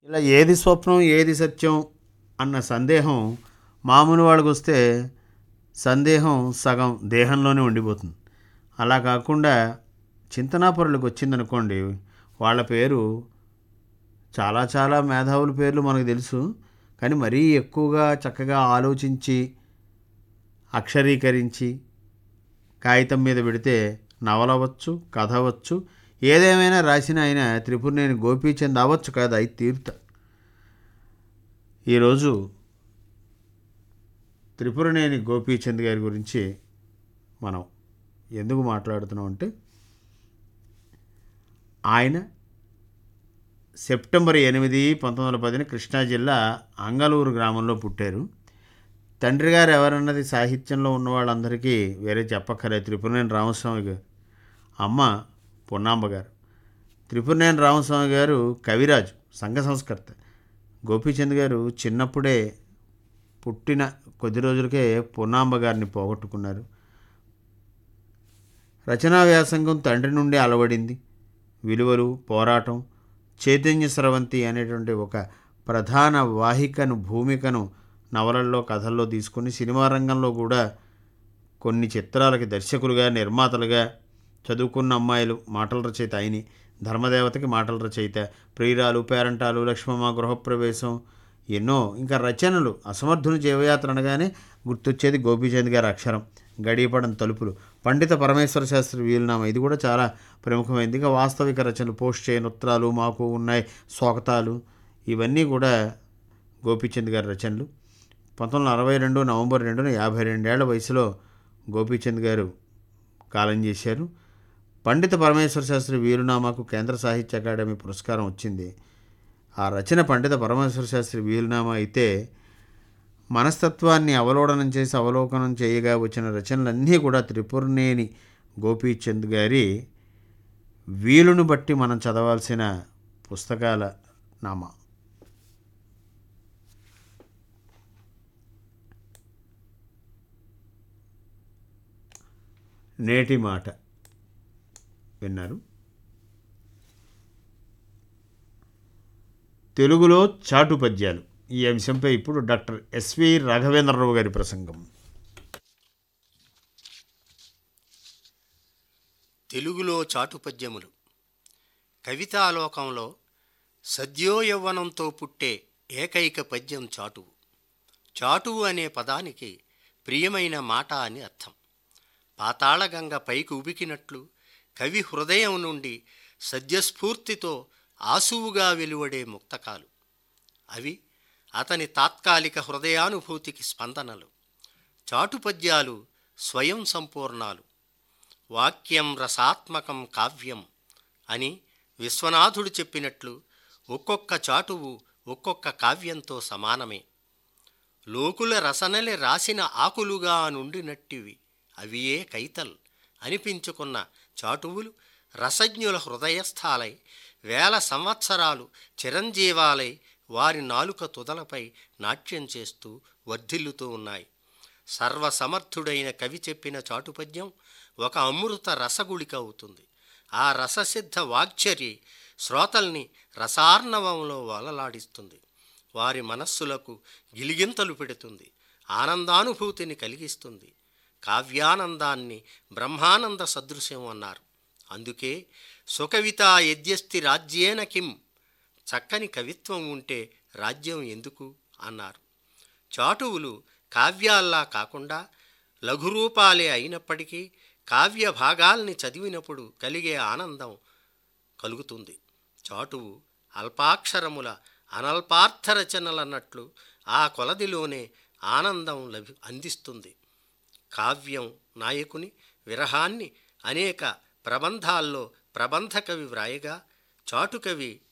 ఇలా ఏది స్వప్నం ఏది సత్యం అన్న సందేహం మామూలు వాళ్ళకి వస్తే సందేహం సగం దేహంలోనే ఉండిపోతుంది అలా కాకుండా చింతనాపరులకు వచ్చిందనుకోండి వాళ్ళ పేరు చాలా చాలా మేధావుల పేర్లు మనకు తెలుసు కానీ మరీ ఎక్కువగా చక్కగా ఆలోచించి అక్షరీకరించి కాగితం మీద పెడితే నవల అవ్వచ్చు కథ అవ్వచ్చు ఏదేమైనా రాసిన ఆయన త్రిపురనేని గోపీచంద్ అవ్వచ్చు కాదు అయి తీరుతా ఈరోజు త్రిపురనేని గోపీచంద్ గారి గురించి మనం ఎందుకు మాట్లాడుతున్నాం అంటే ఆయన సెప్టెంబర్ ఎనిమిది పంతొమ్మిది వందల పదిన కృష్ణా జిల్లా అంగలూరు గ్రామంలో పుట్టారు తండ్రి గారు ఎవరన్నది సాహిత్యంలో ఉన్న వాళ్ళందరికీ వేరే చెప్పక్కర్లేదు త్రిపురనేని రామస్వామి గారు అమ్మ పొన్నాంబ గారు త్రిపురనేని రామస్వామి గారు కవిరాజు సంఘ సంస్కర్త గోపీచంద్ గారు చిన్నప్పుడే పుట్టిన కొద్ది రోజులకే పొన్నాంబ గారిని పోగొట్టుకున్నారు రచనా వ్యాసంగం తండ్రి నుండి అలవడింది విలువలు పోరాటం చైతన్య స్రవంతి అనేటువంటి ఒక ప్రధాన వాహికను భూమికను నవలల్లో కథల్లో తీసుకుని సినిమా రంగంలో కూడా కొన్ని చిత్రాలకి దర్శకులుగా నిర్మాతలుగా చదువుకున్న అమ్మాయిలు మాటల రచయిత అయిని ధర్మదేవతకి మాటల రచయిత ప్రియురాలు పేరంటాలు లక్ష్మమ్మ గృహప్రవేశం ఎన్నో ఇంకా రచనలు అసమర్థుని జీవయాత్ర అనగానే గుర్తొచ్చేది గోపీచంద్ గారి అక్షరం గడియపడం తలుపులు పండిత పరమేశ్వర శాస్త్రి వీలునామా ఇది కూడా చాలా ప్రముఖమైంది ఇంకా వాస్తవిక రచనలు పోస్ట్ చేయని ఉత్తరాలు మాకు ఉన్నాయి స్వాగతాలు ఇవన్నీ కూడా గోపీచంద్ గారి రచనలు పంతొమ్మిది వందల అరవై రెండు నవంబర్ రెండున యాభై రెండేళ్ల వయసులో గోపీచంద్ గారు కాలం చేశారు పండిత పరమేశ్వర శాస్త్రి వీలునామాకు కేంద్ర సాహిత్య అకాడమీ పురస్కారం వచ్చింది ఆ రచన పండిత పరమేశ్వర శాస్త్రి వీలునామా అయితే మనస్తత్వాన్ని అవలోడనం చేసి అవలోకనం చేయగా వచ్చిన రచనలన్నీ కూడా త్రిపురనేని గోపీచంద్ గారి వీలును బట్టి మనం చదవాల్సిన పుస్తకాల నామా నేటి మాట విన్నారు తెలుగులో చాటు పద్యాలు ఈ అంశంపై ఇప్పుడు డాక్టర్ ఎస్వి రాఘవేంద్రరావు గారి ప్రసంగం తెలుగులో చాటుపద్యములు కవితాలోకంలో సద్యోయవ్వనంతో పుట్టే ఏకైక పద్యం చాటువు చాటువు అనే పదానికి ప్రియమైన మాట అని అర్థం పాతాళగంగ పైకి ఉబికినట్లు కవి హృదయం నుండి సద్యస్ఫూర్తితో ఆసువుగా వెలువడే ముక్తకాలు అవి అతని తాత్కాలిక హృదయానుభూతికి స్పందనలు చాటుపద్యాలు స్వయం సంపూర్ణాలు వాక్యం రసాత్మకం కావ్యం అని విశ్వనాథుడు చెప్పినట్లు ఒక్కొక్క చాటువు ఒక్కొక్క కావ్యంతో సమానమే లోకుల రసనలే రాసిన ఆకులుగా నుండినట్టివి అవియే కైతల్ అనిపించుకున్న చాటువులు రసజ్ఞుల హృదయస్థాలై వేల సంవత్సరాలు చిరంజీవాలై వారి నాలుక తుదలపై నాట్యం చేస్తూ వర్ధిల్లుతూ ఉన్నాయి సర్వసమర్థుడైన కవి చెప్పిన చాటుపద్యం ఒక అమృత రసగుళిక అవుతుంది ఆ రససిద్ధ వాక్చర్య శ్రోతల్ని రసార్ణవంలో వలలాడిస్తుంది వారి మనస్సులకు గిలిగింతలు పెడుతుంది ఆనందానుభూతిని కలిగిస్తుంది కావ్యానందాన్ని బ్రహ్మానంద సదృశ్యం అన్నారు అందుకే సుకవిత యద్యస్తి రాజ్యేన కిం చక్కని కవిత్వం ఉంటే రాజ్యం ఎందుకు అన్నారు చాటువులు కావ్యాల్లా కాకుండా లఘురూపాలే అయినప్పటికీ కావ్య భాగాల్ని చదివినప్పుడు కలిగే ఆనందం కలుగుతుంది చాటువు అల్పాక్షరముల అనల్పార్థ రచనలన్నట్లు ఆ కొలదిలోనే ఆనందం లభి అందిస్తుంది కావ్యం నాయకుని విరహాన్ని అనేక ప్రబంధాల్లో ప్రబంధ కవి వ్రాయగా చాటుకవి